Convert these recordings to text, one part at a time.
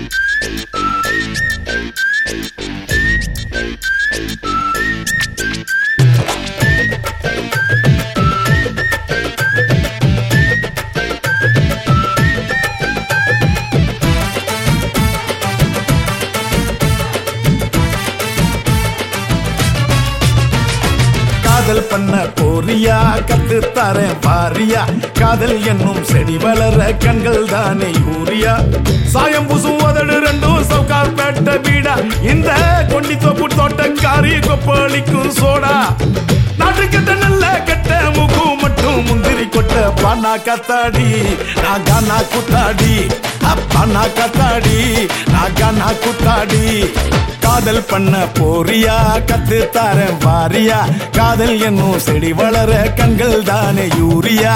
காதல் பண்ண போறியா கத்து தரேன் பாரியா காதல் என்னும் செடி வளர கண்கள் தானே யூரியா சாயம் புசும் உதடு ரெண்டும் சவுக்கார் பேட்ட வீடா இந்த கொண்டி தோப்பு தோட்டக்காரி கொப்பளிக்கும் சோடா நாட்டு கட்ட நல்ல கட்ட முகு மட்டும் முந்திரி கொட்ட பானா கத்தாடி நான் கானா குத்தாடி அப்பானா கத்தாடி நான் கானா குத்தாடி காதல் பண்ண போறியா கத்து தரேன் வாரியா காதல் என்னும் செடி வளர கண்கள் தானே யூரியா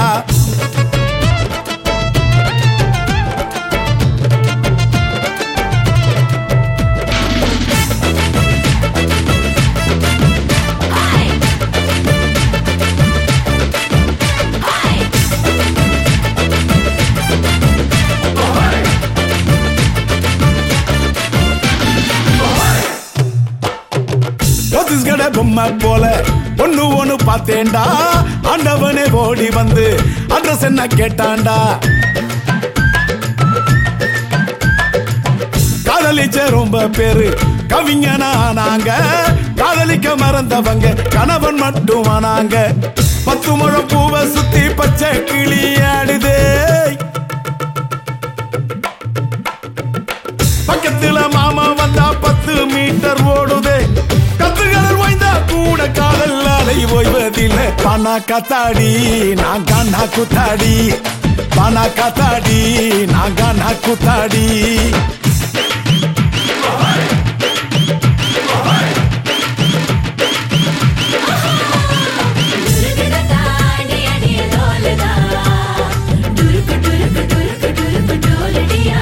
சத்தீஸ்கட பொம்மை போல ஒண்ணு ஒண்ணு பார்த்தேன்டா ஆண்டவனே ஓடி வந்து அட்ரஸ் என்ன கேட்டான்டா காதலிச்ச ரொம்ப பேரு கவிஞனா நாங்க காதலிக்க மறந்தவங்க கணவன் மட்டும் ஆனாங்க பத்து முழம் பூவை சுத்தி பச்சை கிளி ஆடுதே பக்கத்துல மாமா வந்தா பத்து மீட்டர் ஓடுதே கத்துகள் வாய்ந்தா கூட காதல் அலை ஓய்வதில்லை பணா கத்தாடி நான் கானா குத்தாடி பணா கத்தாடி நான் கானா குத்தாடி டுருக்குடதா, அடிய அடிய டோலுதா. டுருக்கு டுருக்கு டுருக்கு டுருக்கு டோலடியா.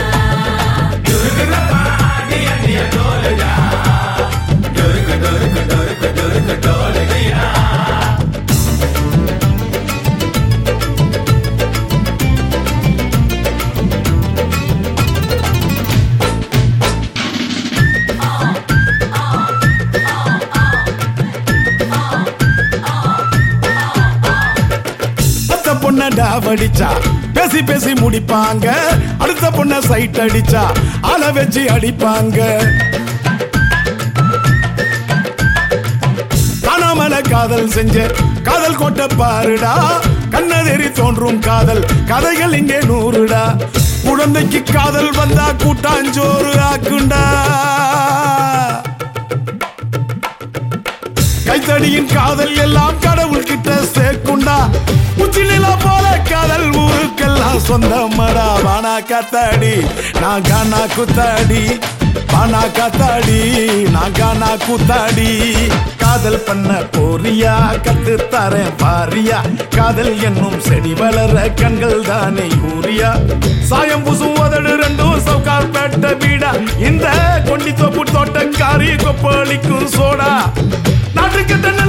அத்த பொண்ண டாவடிச்சா பேசி பேசி முடிப்பாங்க அடுத்த பொண்ண சைட் அடிச்சா ஆள வச்சு அடிப்பாங்க காணாமல காதல் செஞ்ச காதல் கோட்டை பாருடா கண்ணதெறி தோன்றும் காதல் கதைகள் இங்கே நூறுடா குழந்தைக்கு காதல் வந்தா கூட்டாஞ்சோறு ஆக்குண்டா கைத்தடியின் காதல் எல்லாம் கடவுள் கிட்ட சேர்க்குண்டா உச்சிலிலா போல காதல் ஊருக்கெல்லாம் சொந்தமடா வானா கத்தாடி நான் கானா குத்தாடி வானா கத்தாடி நான் கானா குத்தாடி காதல் பண்ண போறியா கத்து தரேன் பாரியா காதல் என்னும் செடி வளர கண்கள் தானே யூரியா சாயம் புசும் உதடு ரெண்டும் சவுக்கார் பேட்ட வீடா இந்த கொண்டி தோப்பு தோட்டக்காரி கொப்பளிக்கும் சோடா நாட்டுக்கிட்ட